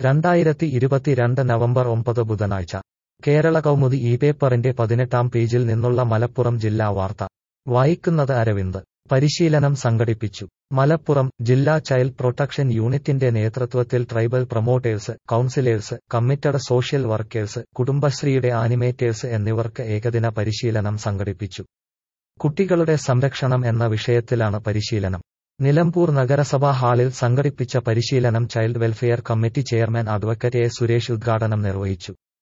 രണ്ടായിരത്തി ഇരുപത്തിരണ്ട് നവംബർ ഒമ്പത് ബുധനാഴ്ച കേരള കൗമുദി ഈ പേപ്പറിന്റെ പതിനെട്ടാം പേജിൽ നിന്നുള്ള മലപ്പുറം ജില്ലാ വാർത്ത വായിക്കുന്നത് അരവിന്ദ് പരിശീലനം സംഘടിപ്പിച്ചു മലപ്പുറം ജില്ലാ ചൈൽഡ് പ്രൊട്ടക്ഷൻ യൂണിറ്റിന്റെ നേതൃത്വത്തിൽ tribal promoters councillors committed social workers കുടുംബശ്രീയുടെ ആനിമേറ്റേഴ്സ് എന്നിവർക്ക് ഏകദിന പരിശീലനം സംഘടിപ്പിച്ചു കുട്ടികളുടെ സംരക്ഷണം എന്ന വിഷയത്തിലാണ് പരിശീലനം നിലമ്പൂർ നഗരസഭാ ഹാളിൽ സംഘടിപ്പിച്ച പരിശീലനം child welfare committee chairman advocate A Suresh ഉദ്ഘാടനം നിർവഹിച്ചു